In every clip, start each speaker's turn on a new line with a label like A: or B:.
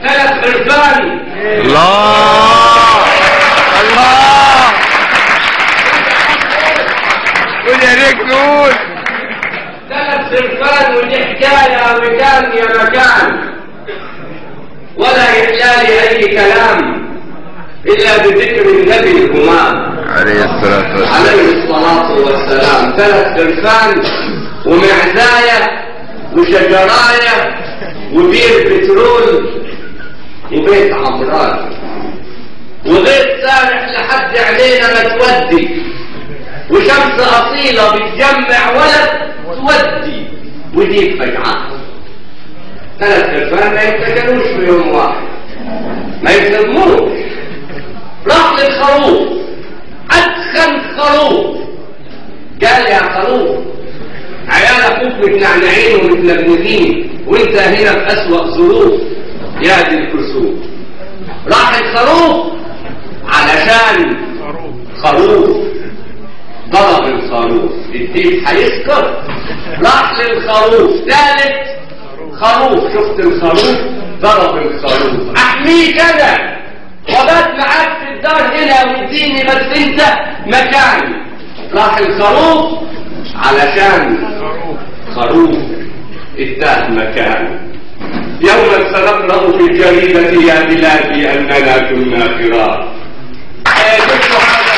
A: ثلاث عرفان
B: الله الله قول يا ريت قول
A: ثلاث عرفان ودي حكاية مكان يا مكان ولا يحلى لي أي كلام إلا بذكر النبي الهمام
B: عليه الصلاة والسلام
A: عليه الصلاة والسلام ثلاث عرفان ومعزاية وشجراية وبير بترول وبيت عمران وغير سارح لحد علينا ما تودي وشمس أصيلة بتجمع ولد تودي وديك فجعة ثلاث عرفان ما يتكلوش في يوم واحد ما يسموش راح للخروف أدخن خروف قال يا خروف عيال أخوك متنعنعين ومتنبنبين وانت هنا في أسوأ ظروف يا دي الكسوف راح الخروف علشان خروف ضرب الخروف الديب هيسكر راح للخروف ثالث خروف شفت الخروف ضرب الخروف احميك انا وبات معاك في الدار هنا واديني بس انت مكاني راح الخروف علشان خروف اداه مكان يوما سنقرأ في الجريدة يا بلادي أننا كنا فراق آه، جبت هذا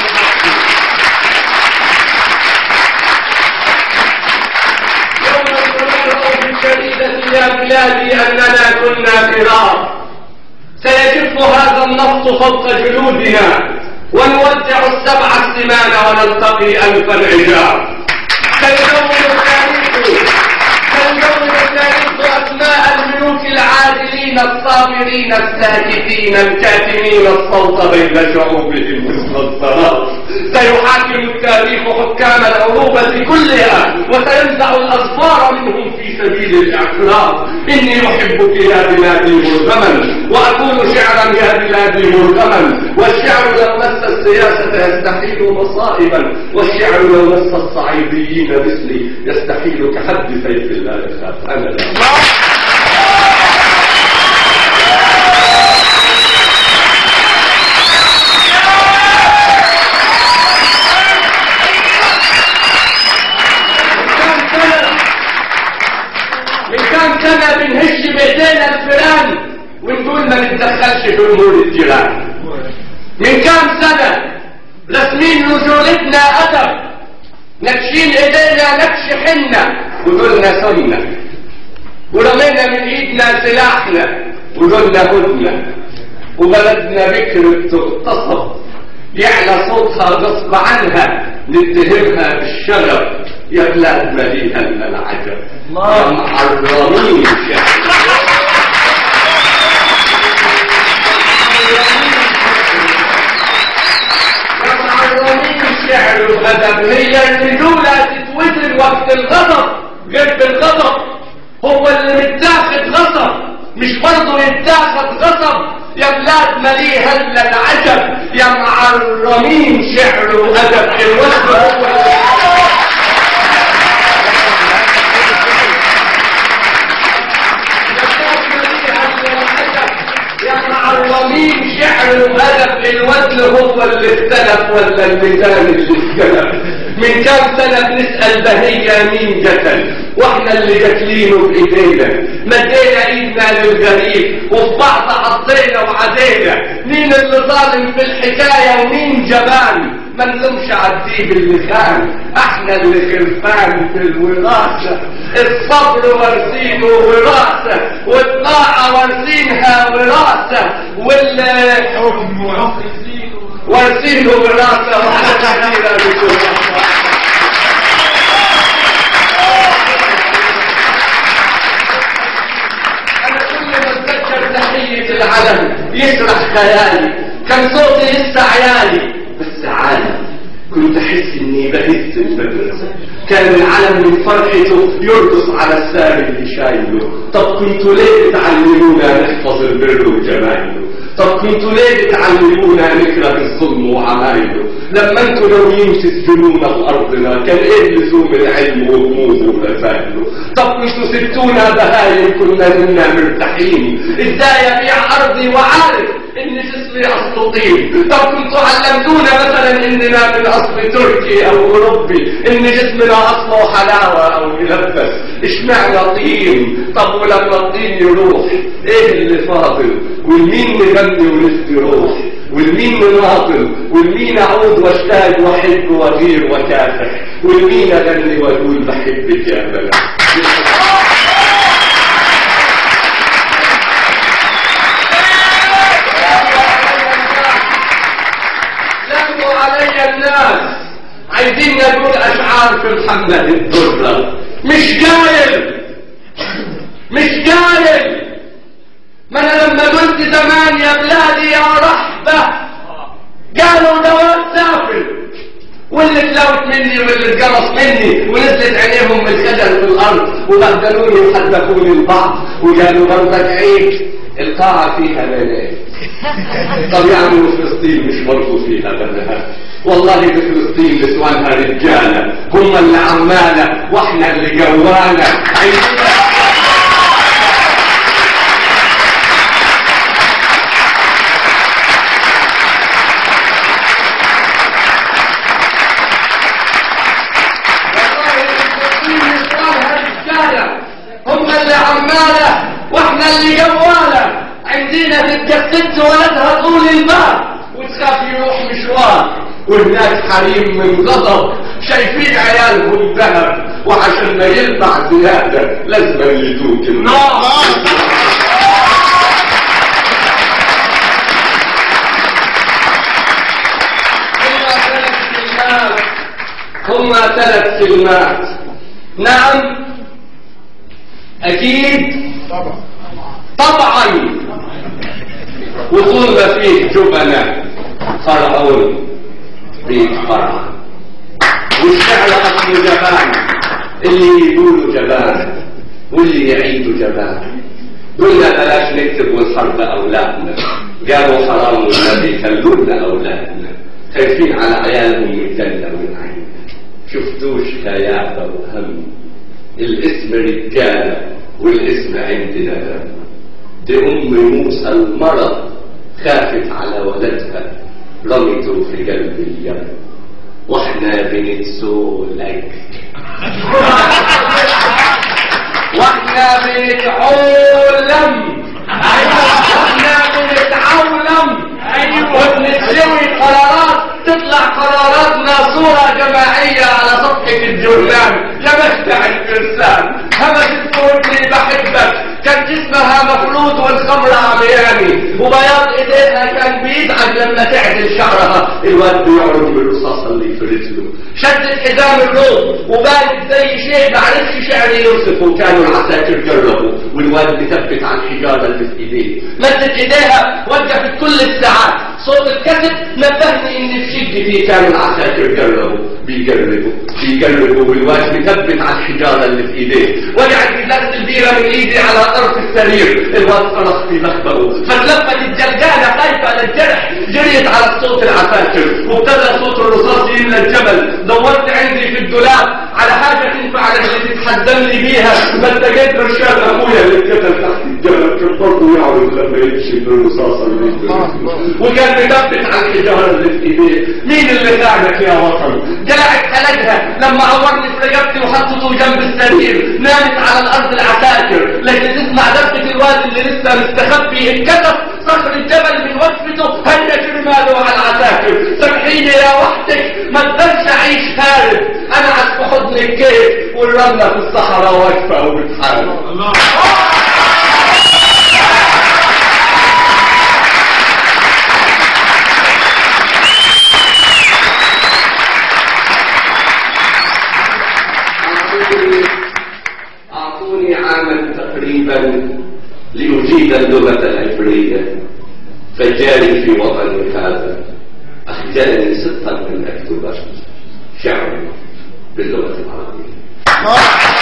A: يوما سنقرأ في الجريدة يا بلادي أننا كنا فراق سيجف هذا النص فوق جلودنا ونودع السبع السمان ونلتقي ألف العجاب سيدون التاريخ سيدون التاريخ أسماء الملوك العادلين الصابرين الساكتين الكاتمين الصوت بين شعوبهم مثل الصلاة سيحاكم التاريخ حكام العروبة كلها وسينزع الأظفار منهم في سبيل الإعتراف إني أحبك يا بلادي مرغما وأقول شعرا يا بلادي مرغما والشعر لو مس السياسة يستحيل مصائبا والشعر لو مس الصعيديين مثلي يستحيل كحد سيف الله يخاف أنا لا كم سنة من كم سنة بنهش بإيدينا الفيران ونقول ما نتدخلش في أمور الجيران من كم سنة رسمين رجولتنا أدب نكشين إيدينا نكش حنة وقلنا سنة ورمينا من إيدنا سلاحنا وقلنا هدنة وبلدنا بكر بتغتصب يعلى صوتها غصب عنها نتهمها بالشغب يا بلاد مليئة من العجب يا محرمين يا محرمين الشعر والأدب هي الرجولة تتوزن وقت الغضب غير بالغضب هو اللي متاخد غصب مش برضه يتاخد غصب يا بلاد مليها الا العجب يا معرمين شعر وادب الوزن هو اللي يا معرمين شعر وادب الوزن هو اللي اختلف ولا الميزان اللي اتكلف من كام سنة بنسأل بهية مين قتل واحنا اللي قاتلينه بايدينا مدينا ايدنا للغريب وفي بعض حطينا وعدينا مين اللي ظالم في الحكاية ومين جبان ما نلومش عالديب اللي خان احنا اللي خرفان في الوراثة الصبر وارثينه وراثة والطاعة وارثينها وراثة والحكم وارثينه وراثة وحاجة كثيرة بكل أنا كل ما أتذكر تحية العلم يسرح خيالي كان صوتي لسه عيالي بس عالم كنت أحس إني بهت المدرسة كان العلم من فرحته يرقص على الساري اللي شايله طب كنتوا ليه بتعلمونا نحفظ البر وجمايله طب كنتوا ليه بتعلمونا نكره الظلم وعمايله لما انتوا ناويين تسجنونا في ارضنا كان ايه لزوم العلم وغموضه ورسائله طب كنتوا سبتونا بهايم كنا منا مرتاحين ازاي ابيع ارضي وعارف ان جسمي اصله طين طب كنتوا علمتونا مثلا اننا من اصل تركي او اوروبي ان جسمنا اصله حلاوه او ملبس اشمعنى طين طب ولما الطين يروح ايه اللي فاضل والمين نغني ونسقي روح والمين نناضل والمين اعود واشتاق واحب واغير وكافح والمين اغني واقول بحبك يا بلد لموا علي الناس عايزين نقول اشعار في محمد الدرة مش قايل مش قايل ما انا لما قلت زمان يا بلادي يا رحبة قالوا نوال سافر واللي تلوت مني واللي اتقرص مني ونزلت عينيهم من الخجل في الارض وبهدلوني وحدفوني البعض وقالوا برضك عيد القاعة فيها بنات طب يعني وفلسطين مش برضه فيها بنات والله بفلسطين نسوانها رجالة هم اللي عمالة واحنا اللي جوالة عايزين هم اللي عمالة واحنا اللي جوالة عندنا بتجسد ولدها طول الباب وتخاف يروح مشوار والناس حريم من غضب شايفين عيالهم ذهب وعشان ما يلمع زيادة لازم يدوك النار هم ثلاث كلمات نعم اكيد
C: طبعا
A: طبعا وصولنا فيه جبنة فرعون بيت فرع والشعر اصله جبان اللي يقولوا جبان واللي يعيدوا جبان قلنا بلاش نكتب ونحرب اولادنا قالوا حرام والنبي خلونا اولادنا خايفين على عيالهم من الجنه ومن عين شفتوش كيافه وهم الاسم رجاله والاسم عندنا دم دي ام موسى المرض خافت على ولدها رمته في قلب اليم واحنا بنتسولك واحنا بنتعولم واحنا بنتعولم وبنتسوي قرارات تطلع قراراتنا صورة جماعية على صفحة الجرنان لمستع الفرسان همست ودني بحبك كان جسمها مفلوط والخمر عمياني وبياض ايديها كان بيزعج لما تعدل شعرها الواد بيعرض بالرصاصة اللي في رجله شدت حزام الروم وبانت زي شيء معرفش شعري يوصفه كانوا العساكر جربوا والواد بثبت على الحجارة اللي في ايديه مدت ايديها وقفت كل الساعات صوت الكتب نبهني ان في شقتي كانوا العساكر جربوا بيجربوا بيجربوا والواد بثبت على الحجارة اللي في ايديه وقعت ازازة البيرة من ايدي على طرف السرير الواد صرخ في مخبره فتلفت الجلجانة خايفة للجرح جريت على صوت العساكر وابتدى صوت الرصاص يملى الجبل دورت عندي في الدولاب على حاجة تنفع اللي تتحدمني بيها فالتقيت برشاد اخويا اللي اتكتل تحت الجبل كان برضه يعرف لما يمشي بالرصاصة اللي في رجله. وكان بيثبت على الحجارة اللي في ايديه مين اللي ساعدك يا وطن جلعت خلقها لما عورني في رقبتي وحطته جنب السرير نامت على الارض العساكر لكن تسمع دبة الواد اللي لسه مستخبي اتكتف صخر الجبل من وقفته هيا جرماله على العساكر سامحيني يا وحدك ما تقدرش اعيش هارب انا عاد في حضن الكيف والرملة في الصحراء واقفة وبتحارب أعطوني- أعطوني عاما تقريبا لأجيد اللغة العبرية فجاري في وطني هذا أخجلني صدقا من أكتب شعر باللغة العربية